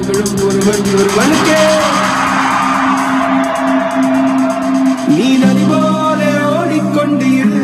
புகழும் ஒருவன் ஒருவனுக்கே நீ நதி போல ஓடிக்கொண்டு இரு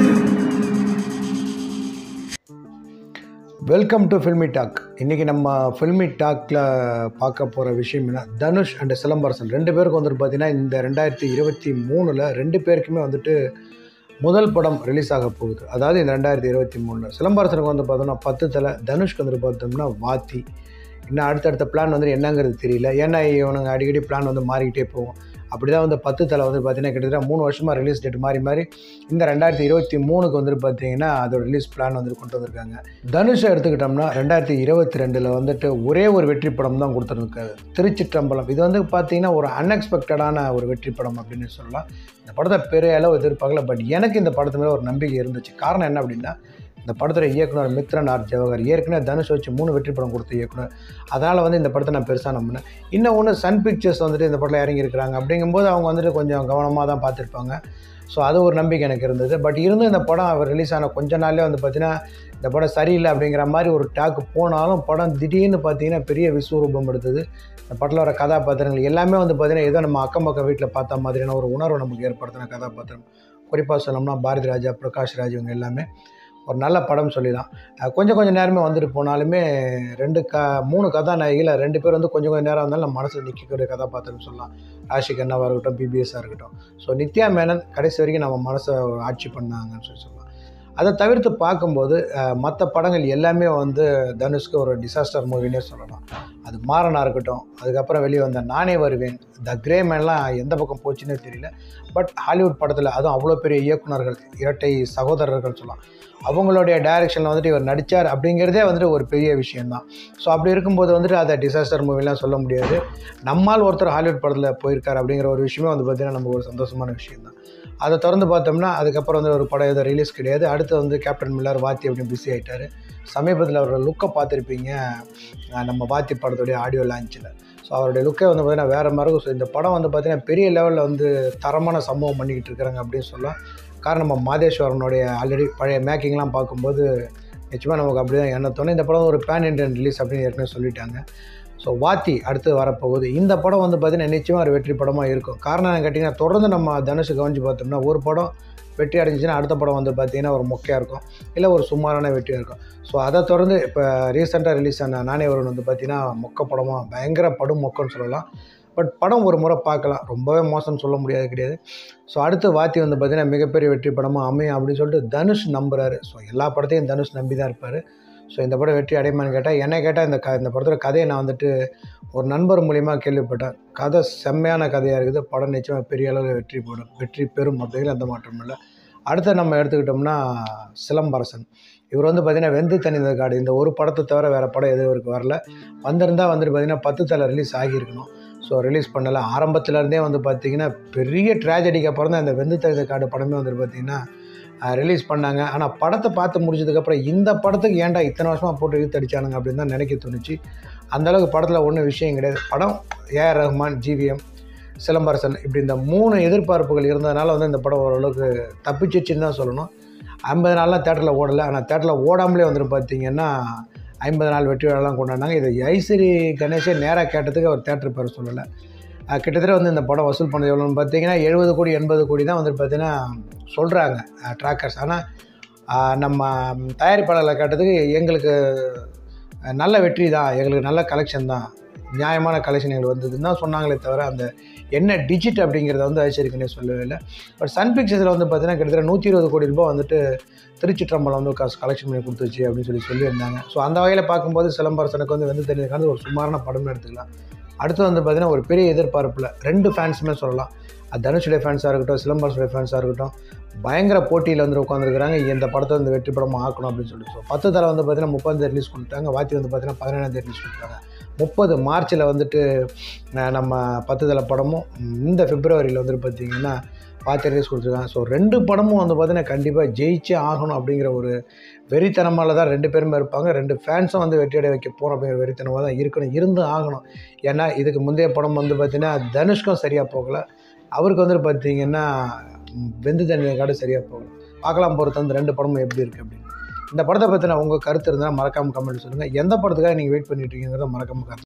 வெல்கம் டு ஃபில்மி டாக் இன்றைக்கி நம்ம ஃபில்மி டாக்கில் பார்க்க போகிற விஷயம் என்ன தனுஷ் அண்ட் சிலம்பரசன் ரெண்டு பேருக்கு வந்துட்டு பார்த்தீங்கன்னா இந்த ரெண்டாயிரத்தி இருபத்தி மூணில் ரெண்டு பேருக்குமே வந்துட்டு முதல் படம் ரிலீஸ் ஆக போகுது அதாவது இந்த ரெண்டாயிரத்தி இருபத்தி மூணில் சிலம்பரசனுக்கு வந்து பார்த்தோம்னா பத்து தலை தனுஷ்க்கு வந்துட்டு பார்த்தோம்னா வாத்தி இன்னும் அடுத்தடுத்த பிளான் வந்து என்னங்கிறது தெரியல ஏன்னா இவனுங்க அடிக்கடி பிளான் வந்து மாறிக்கிட்டே போகும் அப்படி தான் வந்து பத்து தலை வந்து பார்த்தீங்கன்னா கிட்டத்தட்ட மூணு வருஷமாக ரிலீஸ் டேட் மாறி மாறி இந்த ரெண்டாயிரத்தி இருபத்தி மூணுக்கு வந்துட்டு பார்த்தீங்கன்னா அதோட ரிலீஸ் பிளான் வந்து கொண்டு வந்திருக்காங்க தனுஷை எடுத்துக்கிட்டோம்னா ரெண்டாயிரத்தி இருபத்தி ரெண்டில் வந்துட்டு ஒரே ஒரு வெற்றி படம் தான் கொடுத்துருக்காரு திருச்சிற்றம்பலம் இது வந்து பார்த்தீங்கன்னா ஒரு அன்எக்ஸ்பெக்டடான ஒரு வெற்றி படம் அப்படின்னு சொல்லலாம் இந்த படத்தை பெரிய அளவு எதிர்பார்க்கல பட் எனக்கு இந்த படத்து மேலே ஒரு நம்பிக்கை இருந்துச்சு காரணம் என்ன அப்படின்னா இந்த படத்தோட இயக்குனர் மித்ரன் ஆர் ஜவஹர் ஏற்கனவே தனுஷ் வச்சு மூணு வெற்றி படம் கொடுத்த இயக்குனர் அதனால் வந்து இந்த படத்தை நான் பெருசாக நம்பினேன் இன்னும் ஒன்று சன் பிக்சர்ஸ் வந்துட்டு இந்த படத்தில் இறங்கியிருக்கிறாங்க அப்படிங்கும்போது அவங்க வந்துட்டு கொஞ்சம் கவனமாக தான் பார்த்துருப்பாங்க ஸோ அது ஒரு நம்பிக்கை எனக்கு இருந்தது பட் இருந்தும் இந்த படம் அவர் ரிலீஸ் ஆன கொஞ்ச நாள்லேயே வந்து பார்த்தீங்கன்னா இந்த படம் சரியில்லை அப்படிங்கிற மாதிரி ஒரு டாக்கு போனாலும் படம் திடீர்னு பார்த்தீங்கன்னா பெரிய விஸ்வரூபம் எடுத்தது இந்த படத்தில் வர கதாபாத்திரங்கள் எல்லாமே வந்து பார்த்தீங்கன்னா ஏதோ நம்ம அக்கம் பக்கம் வீட்டில் பார்த்த மாதிரியான ஒரு உணர்வு நமக்கு ஏற்படுத்தின கதாபாத்திரம் குறிப்பாக சொல்லணும்னா பாரதி ராஜா பிரகாஷ் ராஜ் இவங்க எல்லாமே ஒரு நல்ல படம் சொல்லிடலாம் அஹ் கொஞ்சம் கொஞ்சம் நேரமே வந்துட்டு போனாலுமே ரெண்டு க மூணு கதாநாயகியில் ரெண்டு பேர் வந்து கொஞ்சம் கொஞ்சம் நேரம் இருந்தாலும் நம்ம மனசில் நிற்கக்கூடிய கதாபாத்திரம் சொல்லலாம் ராஷிக் அண்ணாவாக இருக்கட்டும் பிபிஎஸ்ஸாக இருக்கட்டும் ஸோ நித்யா மேனன் கடைசி வரைக்கும் நம்ம மனசை ஆட்சி பண்ணாங்கன்னு சொல்லி சொல்லலாம் அதை தவிர்த்து பார்க்கும்போது மற்ற படங்கள் எல்லாமே வந்து தனுஷ்க்கு ஒரு டிசாஸ்டர் மூவினே சொல்லலாம் அது மாறனா இருக்கட்டும் அதுக்கப்புறம் வெளியே வந்த நானே வருவேன் த கிரே மேன்லாம் எந்த பக்கம் போச்சுன்னே தெரியல பட் ஹாலிவுட் படத்தில் அதுவும் அவ்வளோ பெரிய இயக்குனர்கள் இரட்டை சகோதரர்கள் சொல்லலாம் அவங்களுடைய டைரக்ஷனில் வந்துட்டு இவர் நடித்தார் அப்படிங்கிறதே வந்துட்டு ஒரு பெரிய விஷயம்தான் ஸோ அப்படி இருக்கும்போது வந்துட்டு அதை டிசாஸ்டர் மூவிலாம் சொல்ல முடியாது நம்மால் ஒருத்தர் ஹாலிவுட் படத்தில் போயிருக்கார் அப்படிங்கிற ஒரு விஷயமே வந்து பார்த்திங்கன்னா நமக்கு ஒரு சந்தோஷமான விஷயம் தான் அதை திறந்து பார்த்தோம்னா அதுக்கப்புறம் வந்து ஒரு படம் எதுவும் ரிலீஸ் கிடையாது அடுத்து வந்து கேப்டன் மில்லர் வாத்தி அப்படின்னு பிஸி ஆகிட்டார் சமீபத்தில் அவரோட லுக்கை பார்த்துருப்பீங்க அஹ் நம்ம வாத்தி படத்துடைய ஆடியோ லான்ச்சில் ஸோ அவருடைய லுக்கே வந்து பார்த்திங்கன்னா வேறு மாதிரி இருக்கும் ஸோ இந்த படம் வந்து பார்த்திங்கன்னா பெரிய லெவலில் வந்து தரமான சம்பவம் பண்ணிக்கிட்டு இருக்கிறாங்க அப்படின்னு சொல்லலாம் காரணம் நம்ம மாதேஸ்வரனுடைய ஆல்ரெடி பழைய மேக்கிங்லாம் பார்க்கும்போது நிச்சயமாக நமக்கு அப்படி தான் எண்ண தோணும் இந்த படம் ஒரு பேன் இண்டியன் ரிலீஸ் அப்படின்னு ஏற்கனவே சொல்லிட்டாங்க ஸோ வாத்தி அடுத்து வரப்போகுது இந்த படம் வந்து பார்த்திங்கன்னா நிச்சயமாக ஒரு வெற்றி படமாக இருக்கும் காரணம் என்ன கேட்டிங்கன்னா தொடர்ந்து நம்ம தனுஷ் கவனிச்சு பார்த்தோம்னா ஒரு படம் வெற்றி அடைஞ்சிச்சுன்னா அடுத்த படம் வந்து பார்த்திங்கன்னா ஒரு மொக்கையாக இருக்கும் இல்லை ஒரு சுமாரான வெற்றியாக இருக்கும் ஸோ அதை தொடர்ந்து இப்போ ரீசெண்டாக ரிலீஸ் ஆன நானே வருவன் வந்து பார்த்திங்கன்னா மொக்க படமாக பயங்கர படும் மொக்கன்னு சொல்லலாம் பட் படம் ஒரு முறை பார்க்கலாம் ரொம்பவே மோசம்னு சொல்ல முடியாது கிடையாது ஸோ அடுத்து வாத்தி வந்து பார்த்திங்கன்னா மிகப்பெரிய வெற்றி படமாக அமையும் அப்படின்னு சொல்லிட்டு தனுஷ் நம்புறாரு ஸோ எல்லா படத்தையும் தனுஷ் நம்பி தான் இருப்பார் ஸோ இந்த படம் வெற்றி அடையுமான்னு கேட்டால் என்ன கேட்டால் இந்த க இந்த படத்தோட கதையை நான் வந்துட்டு ஒரு நண்பர் மூலிமா கேள்விப்பட்டேன் கதை செம்மையான கதையாக இருக்குது படம் நிச்சயமாக பெரிய அளவில் வெற்றி போடும் வெற்றி பெறும் அப்படிங்கிற எந்த மாற்றமும் இல்லை அடுத்து நம்ம எடுத்துக்கிட்டோம்னா சிலம்பரசன் இவர் வந்து பார்த்திங்கன்னா வெந்து தனிந்த காடு இந்த ஒரு படத்தை தவிர வேறு படம் எதுவும் இவருக்கு வரல வந்திருந்தால் வந்துட்டு பார்த்திங்கன்னா பத்து தலை ரிலீஸ் ஆகியிருக்கணும் ஸோ ரிலீஸ் பண்ணலை ஆரம்பத்துலேருந்தே வந்து பார்த்திங்கன்னா பெரிய ட்ராஜடிக்கு அப்புறம் தான் இந்த வெந்து தனிந்த காடு படமே வந்துட்டு பார்த்திங்கன்னா ரிலீஸ் பண்ணாங்க ஆனால் படத்தை பார்த்து முடிச்சதுக்கப்புறம் இந்த படத்துக்கு ஏன்டா இத்தனை வருஷமாக போட்டு இழுத்து அடிச்சானுங்க அப்படின்னு தான் நினைக்க தோணுச்சு அந்தளவுக்கு படத்தில் ஒன்றும் விஷயம் கிடையாது படம் ஏஆர் ரஹ்மான் ஜிவிஎம் சிலம்பரசன் இப்படி இந்த மூணு எதிர்பார்ப்புகள் இருந்ததுனால வந்து இந்த படம் ஓரளவுக்கு தப்பிச்சிச்சுன்னு தான் சொல்லணும் ஐம்பது நாள்லாம் தேட்டரில் ஓடலை ஆனால் தேட்டரில் ஓடாமலே வந்துட்டு பார்த்தீங்கன்னா ஐம்பது நாள் வெற்றி விழாலாம் கொண்டாடினாங்க இது ஐஸ்வரி கணேஷே நேராக கேட்டதுக்கு அவர் தேட்டர் பேர் சொல்லலை அஹ் கிட்டத்தட்ட வந்து இந்த படம் வசூல் பண்ணது எவ்வளோன்னு பார்த்தீங்கன்னா எழுபது கோடி எண்பது கோடி தான் வந்துட்டு பார்த்தீங்கன்னா சொல்கிறாங்க ட்ராக்கர்ஸ் ஆனால் நம்ம தயாரிப்பாளர்களை கேட்டதுக்கு எங்களுக்கு அஹ், நல்ல வெற்றி தான் எங்களுக்கு நல்ல கலெக்ஷன் தான் நியாயமான கலெக்ஷன் எங்களுக்கு வந்ததுன்னு தான் சொன்னாங்களே தவிர அந்த என்ன டிஜிட் அப்படிங்கிறத வந்து ஐஸ்வரிக்கனே சொல்லவே இல்லை பட் சன் பிக்சர்ஸில் வந்து பார்த்தீங்கன்னா கிட்டத்தட்ட நூற்றி இருபது கோடி ரூபாய் வந்துட்டு திருச்சிற்றம்பலம் வந்து காசு கலெக்ஷன் பண்ணி கொடுத்துச்சு அப்படின்னு சொல்லி சொல்லியிருந்தாங்க ஸோ அந்த வகையில் பார்க்கும்போது சிலம்பரசனுக்கு வந்து வந்து தெரிஞ்சதுக்கான ஒரு சுமாரான படம்னு எடுத்துக்கலாம் அடுத்து வந்து பார்த்திங்கன்னா ஒரு பெரிய எதிர்பார்ப்பில் ரெண்டு ஃபேன்ஸுமே சொல்லலாம் அது தனுஷுடைய ஃபேன்ஸாக இருக்கட்டும் சிலம்பரசுடைய ஃபேன்ஸாக இருக்கட்டும் பயங்கர போட்டியில் வந்து உட்காந்துருக்குறாங்க இந்த படத்தை வந்து வெற்றி படமாக ஆக்கணும் அப்படின்னு சொல்லி ஸோ பத்து தலை வந்து பார்த்திங்கன்னா முப்பது ரிலீஸ் கொடுத்தாங்க வாத்தி வந்து பார்த்திங்கன்னா பதினேழாம் தேதி ரிலீஸ் கொடுத்தாங்க முப்பது மார்ச்சில் வந்துட்டு அஹ், நம்ம பத்து தலை படமும் இந்த பிப்ரவரியில் வந்துட்டு பார்த்திங்கன்னா பார்த்து ரிலீஸ் கொடுத்துருக்காங்க ஸோ ரெண்டு படமும் வந்து பார்த்தீங்கன்னா கண்டிப்பாக ஜெயிச்சே ஆகணும் அப்படிங்கிற ஒரு வெறித்தனமால தான் ரெண்டு பேருமே இருப்பாங்க ரெண்டு ஃபேன்ஸும் வந்து வெற்றியடை வைக்க போகிறோம் அப்படிங்கிற வெறித்தனமாக தான் இருக்கணும் இருந்தும் ஆகணும் ஏன்னா இதுக்கு முந்தைய படம் வந்து பார்த்திங்கன்னா தனுஷ்கும் சரியாக போகலை அவருக்கு வந்துட்டு பார்த்தீங்கன்னா ம், வெந்து தண்ணி காடு சரியாக போகல பார்க்கலாம் பொறுத்து அந்த ரெண்டு படமும் எப்படி இருக்குது அப்படின்னு இந்த படத்தை பற்றின உங்கள் கருத்து இருந்தால் மறக்காமல் கமெண்ட் சொல்லுங்கள் எந்த படத்துக்காக நீங்கள் வெயிட் பண்ணிட்டு இருக்கீங்கிறத மறக்காமல் கருத்து